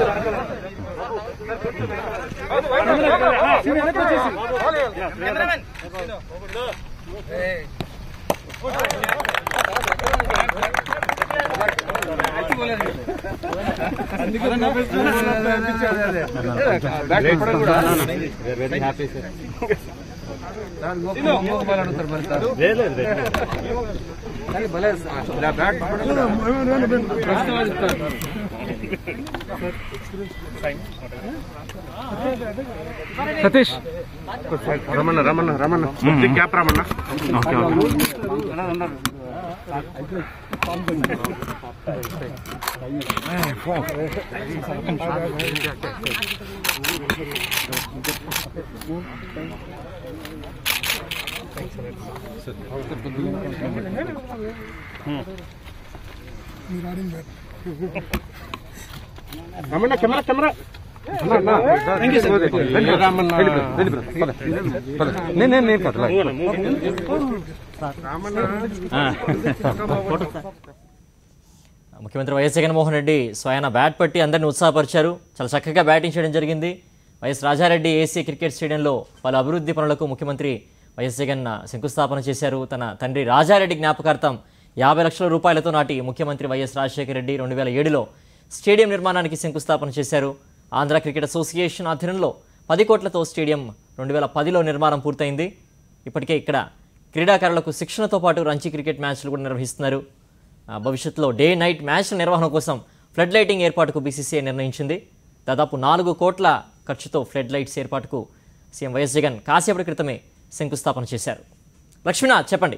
సతీష్ రమణ రమణ రమణ కొద్ది cap Ramana okay okay Ramana camera camera ముఖ్యమంత్రి వైఎస్ జగన్మోహన్ రెడ్డి స్వయాన బ్యాట్ పట్టి అందరిని ఉత్సాహపరిచారు చాలా చక్కగా బ్యాటింగ్ చేయడం జరిగింది వైఎస్ రాజారెడ్డి ఏసీ క్రికెట్ స్టేడియంలో పలు అభివృద్ధి పనులకు ముఖ్యమంత్రి వైఎస్ జగన్ శంకుస్థాపన చేశారు తన తండ్రి రాజారెడ్డి జ్ఞాపకార్థం యాభై లక్షల రూపాయలతో నాటి ముఖ్యమంత్రి వైఎస్ రాజశేఖర రెడ్డి రెండు వేల ఏడులో స్టేడియం నిర్మాణానికి శంకుస్థాపన చేశారు ఆంధ్ర క్రికెట్ అసోసియేషన్ ఆధ్వర్యంలో పది కోట్లతో స్టేడియం రెండు వేల పదిలో నిర్మాణం పూర్తయింది ఇప్పటికే ఇక్కడ క్రీడాకారులకు శిక్షణతో పాటు రంజీ క్రికెట్ మ్యాచ్లు కూడా నిర్వహిస్తున్నారు ఆ, భవిష్యత్తులో డే నైట్ మ్యాచ్ల నిర్వహణ కోసం ఫ్లడ్ లైటింగ్ ఏర్పాటుకు బీసీసీఐ నిర్ణయించింది దాదాపు నాలుగు కోట్ల ఖర్చుతో ఫ్లడ్ లైట్స్ ఏర్పాటుకు సీఎం వైఎస్ జగన్ కాసేపటి క్రితమే శంకుస్థాపన చేశారు లక్ష్మీనాథ్ చెప్పండి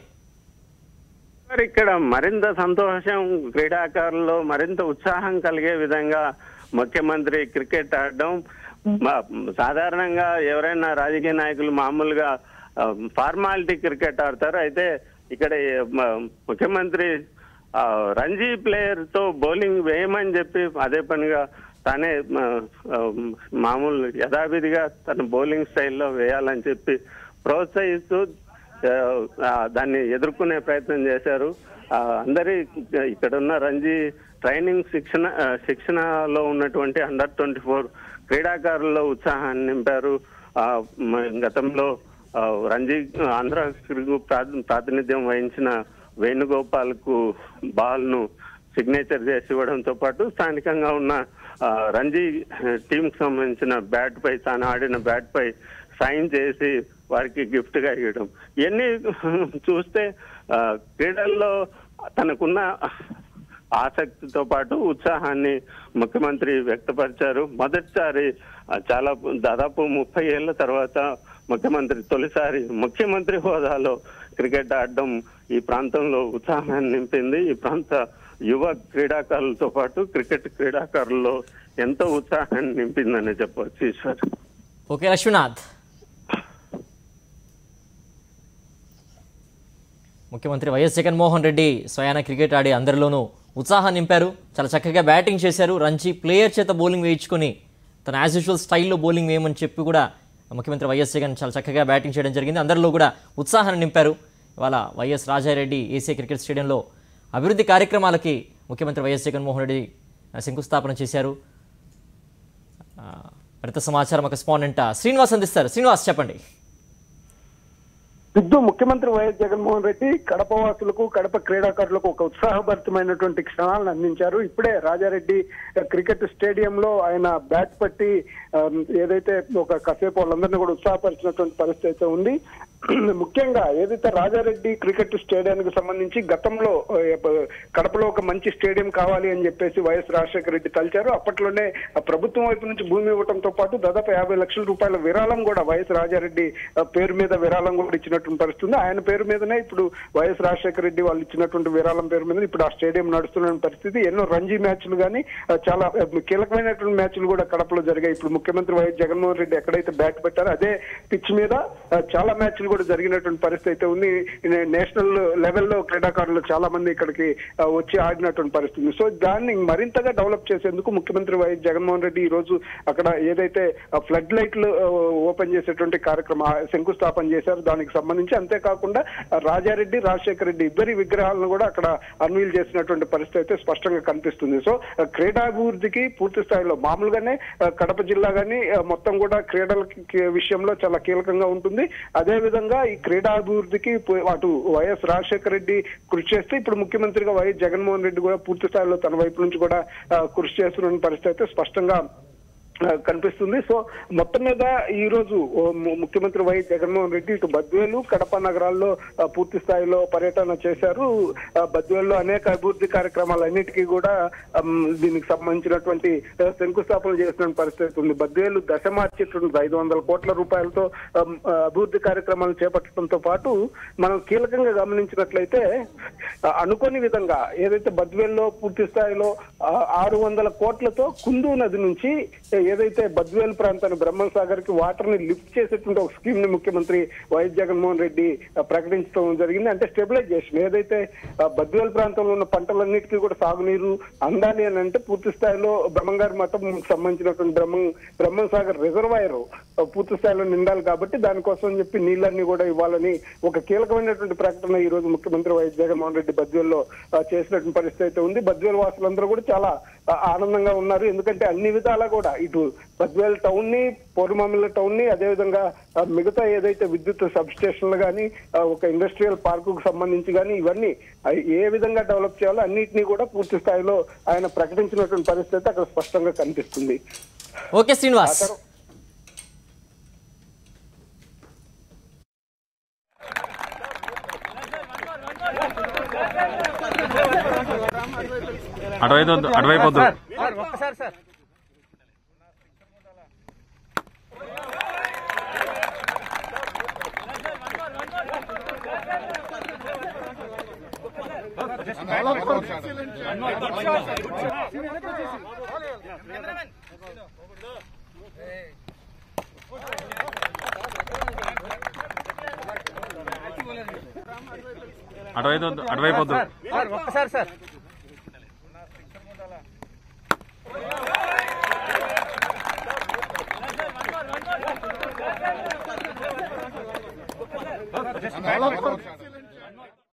మరి ఇక్కడ మరింత సంతోషం క్రీడాకారుల్లో మరింత ఉత్సాహం కలిగే విధంగా ముఖ్యమంత్రి క్రికెట్ ఆడడం మ- సాధారణంగా ఎవరైనా రాజకీయ నాయకులు మామూలుగా ఆ, ఫార్మాలిటీ క్రికెట్ ఆడతారు అయితే ఇక్కడ ఏ, మ- ముఖ్యమంత్రి ఆ, రంజీ ప్లేయర్ తో బౌలింగ్ వేయమని చెప్పి అదే పనిగా తానే మ- ఆ, మామూలు యథావిధిగా తన బౌలింగ్ స్టైల్లో వేయాలని చెప్పి ప్రోత్సహిస్తూ ఆ, దాన్ని ఎదుర్కొనే ప్రయత్నం చేశారు ఆ, అందరి ఇక్కడ ఉన్న రంజీ ట్రైనింగ్ శిక్షణ ఆ, శిక్షణలో ఉన్నటువంటి అండర్ ట్వంటీ ఫోర్ క్రీడాకారుల్లో ఉత్సాహాన్ని నింపారు ఆ, మ- గతంలో ఆ, రంజీ ఆంధ్ర క్రికెట్ ప్రా- ప్రాతినిధ్యం వహించిన వేణుగోపాల్ కు బాల్ ను సిగ్నేచర్ చేసి ఇవ్వడంతో పాటు స్థానికంగా ఉన్న ఆ, రంజీ టీం కి సంబంధించిన బ్యాట్ పై తాను ఆడిన బ్యాట్ పై సైన్ చేసి వారికి గిఫ్ట్ గా ఇవ్వడం ఇవన్నీ చూస్తే ఆ, క్రీడల్లో తనకున్న ఆసక్తితో పాటు ఉత్సాహాన్ని ముఖ్యమంత్రి వ్యక్తపరిచారు మొదటిసారి ఆ, చాలా దాదాపు ముప్పై ఏళ్ల తర్వాత ముఖ్యమంత్రి తొలిసారి ముఖ్యమంత్రి హోదాలో క్రికెట్ ఆడడం ఈ ప్రాంతంలో ఉత్సాహాన్ని నింపింది ఈ ప్రాంత యువ క్రీడాకారులతో పాటు క్రికెట్ క్రీడాకారుల్లో ఎంతో ఉత్సాహాన్ని నింపిందని చెప్పవచ్చు ఈశ్వర్ ఓకే లక్ష్మీనాథ్ ముఖ్యమంత్రి వైఎస్ జగన్మోహన్ రెడ్డి స్వయాన క్రికెట్ ఆడి అందరిలోనూ ఉత్సాహం నింపారు చాలా చక్కగా బ్యాటింగ్ చేశారు రంజీ ప్లేయర్ చేత బౌలింగ్ వేయించుకొని తన యాజ్ యూజువల్ స్టైల్లో బౌలింగ్ వేయమని చెప్పి కూడా ముఖ్యమంత్రి వైఎస్ జగన్ చాలా చక్కగా బ్యాటింగ్ చేయడం జరిగింది అందరిలో కూడా ఉత్సాహాన్ని నింపారు ఇవాళ వైఎస్ రాజారెడ్డి ఏసీఏ క్రికెట్ స్టేడియంలో అభివృద్ధి కార్యక్రమాలకి ముఖ్యమంత్రి వైఎస్ జగన్మోహన్ రెడ్డి ఆ, శంకుస్థాపన చేశారు ఆ, మరింత సమాచారం ఒక స్పాండెంట్ శ్రీనివాస్ అందిస్తారు శ్రీనివాస్ చెప్పండి సిద్ధు ముఖ్యమంత్రి వైఎస్ జగన్మోహన్ రెడ్డి కడప వాసులకు కడప క్రీడాకారులకు ఒక ఉత్సాహభరితమైనటువంటి క్షణాలను అందించారు ఇప్పుడే రాజారెడ్డి క్రికెట్ స్టేడియంలో ఆయన బ్యాట్ పట్టి ఆ, ఏదైతే ఒక కాసేపు వాళ్ళందరినీ కూడా ఉత్సాహపరిచినటువంటి పరిస్థితి అయితే ఉంది ముఖ్యంగా ఏదైతే రాజారెడ్డి క్రికెట్ స్టేడియానికి సంబంధించి గతంలో ఆ, కడపలో ఒక మంచి స్టేడియం కావాలి అని చెప్పేసి వైఎస్ రాజశేఖర రెడ్డి తలిచారు అప్పట్లోనే ఆ ప్రభుత్వం వైపు నుంచి భూమి ఇవ్వడంతో పాటు దాదాపు యాభై లక్షల రూపాయల విరాళం కూడా వైఎస్ రాజారెడ్డి ఆ, పేరు మీద విరాళం కూడా ఇచ్చినటువంటి పరిస్థితి ఉంది ఆయన పేరు మీదనే ఇప్పుడు వైఎస్ రాజశేఖర రెడ్డి వాళ్ళు ఇచ్చినటువంటి విరాళం పేరు మీద ఇప్పుడు ఆ స్టేడియం నడుస్తున్న పరిస్థితి ఎన్నో రంజీ మ్యాచ్లు కానీ చాలా ఆ, కీలకమైనటువంటి మ్యాచ్లు కూడా కడపలో జరిగాయి ఇప్పుడు ముఖ్యమంత్రి వైఎస్ జగన్మోహన్ రెడ్డి ఎక్కడైతే బ్యాట్ పెట్టారో అదే పిచ్ మీద ఆ, చాలా మ్యాచ్లు కూడా జరిగినటువంటి పరిస్థితి అయితే ఉంది నే- నేషనల్ లెవెల్లో క్రీడాకారులు చాలా మంది ఇక్కడికి ఆ, వచ్చి ఆడినటువంటి పరిస్థితి ఉంది. సో దాన్ని మరింతగా డెవలప్ చేసేందుకు ముఖ్యమంత్రి వైఎస్ జగన్మోహన్ రెడ్డి ఈ రోజు అక్కడ ఏదైతే ఫ్లడ్ లైట్లు ఆ, ఓపెన్ చేసేటువంటి కార్యక్రమం ఆ, శంకుస్థాపన చేశారు దానికి సంబంధించి అంతేకాకుండా ఆ, రాజారెడ్డి రాజశేఖర రెడ్డి ఇద్దరి విగ్రహాలను కూడా అక్కడ అన్వీల్ చేసినటువంటి పరిస్థితి అయితే స్పష్టంగా కనిపిస్తుంది సో ఆ, క్రీడాభివృద్ధికి పూర్తి స్థాయిలో మామూలుగానే ఆ, కడప జిల్లా కానీ మొత్తం కూడా క్రీడల కి- విషయంలో చాలా కీలకంగా ఉంటుంది అదే విధంగా ఈ క్రీడాభివృద్ధికి పు- అటు వైఎస్ రాజశేఖర రెడ్డి కృషి చేస్తే ఇప్పుడు ముఖ్యమంత్రిగా వైఎస్ జగన్మోహన్ రెడ్డి కూడా పూర్తి స్థాయిలో తన వైపు నుంచి కూడా ఆ, కృషి చేస్తున్న పరిస్థితి అయితే స్పష్టంగా ఆ, కనిపిస్తుంది సో మొత్తం మీద ఈ రోజు ఓ ము- ముఖ్యమంత్రి వైఎస్ జగన్మోహన్ రెడ్డి ఇటు బద్వేలు కడప నగరాల్లో ఆ, పూర్తి స్థాయిలో పర్యటన చేశారు ఆ, బద్వేల్లో అనేక అభివృద్ధి కార్యక్రమాలన్నిటికీ కూడా అమ్, దీనికి సంబంధించినటువంటి ఆ, శంకుస్థాపన చేసిన పరిస్థితి ఉంది బద్వేలు దశ మార్చేటువంటి ఐదు వందల కోట్ల రూపాయలతో అమ్, ఆ, అభివృద్ధి కార్యక్రమాలు చేపట్టడంతో పాటు మనం కీలకంగా గమనించినట్లయితే ఆ, అనుకోని విధంగా ఏదైతే బద్వేల్లో పూర్తి స్థాయిలో ఆ, ఆరు వందల కోట్లతో కుందు నది నుంచి ఏదైతే బద్వేల్ ప్రాంతాన్ని బ్రహ్మం సాగర్ కి వాటర్ ని లిఫ్ట్ చేసేటువంటి ఒక స్కీమ్ ని ముఖ్యమంత్రి వైఎస్ జగన్మోహన్ రెడ్డి ఆ, ప్రకటించడం జరిగింది అంటే స్టెబిలైజేషన్ ఏదైతే ఆ, బద్వేల్ ప్రాంతంలో ఉన్న పంటలన్నిటికీ కూడా సాగునీరు అందాలి అని అంటే పూర్తి స్థాయిలో బ్రహ్మంగారి మతం సంబంధించినటువంటి బ్రహ్మం బ్రహ్మం సాగర్ రిజర్వాయర్ పూర్తి స్థాయిలో నిండాలి కాబట్టి దానికోసం అని చెప్పి నీళ్ళన్ని కూడా ఇవ్వాలని ఒక కీలకమైనటువంటి ప్రకటన ఈ రోజు ముఖ్యమంత్రి వైఎస్ జగన్మోహన్ రెడ్డి బద్వేల్లో ఆ, చేసినటువంటి పరిస్థితి అయితే ఉంది బద్వేల్ వాసులందరూ కూడా చాలా ఆ, ఆనందంగా ఉన్నారు ఎందుకంటే అన్ని విధాలా కూడా ఇటు బద్వేల్ టౌన్ ని పౌర్ణమామిల టౌన్ ని అదేవిధంగా ఆ, మిగతా ఏదైతే విద్యుత్ సబ్ స్టేషన్లు కానీ ఒక ఇండస్ట్రియల్ పార్కు కు సంబంధించి కానీ ఇవన్నీ ఆ, ఏ విధంగా డెవలప్ చేయాలో అన్నిటినీ కూడా పూర్తి స్థాయిలో ఆయన ప్రకటించినటువంటి పరిస్థితి అయితే అక్కడ స్పష్టంగా కనిపిస్తుంది ఓకే శ్రీనివాస్ అటువైపు వద్దు, అటువైపు వద్దు సార్ ఒక్కసారి సార్ అటువైపు వద్దు, అటువైపు వద్దు సార్ ఒక్కసారి సార్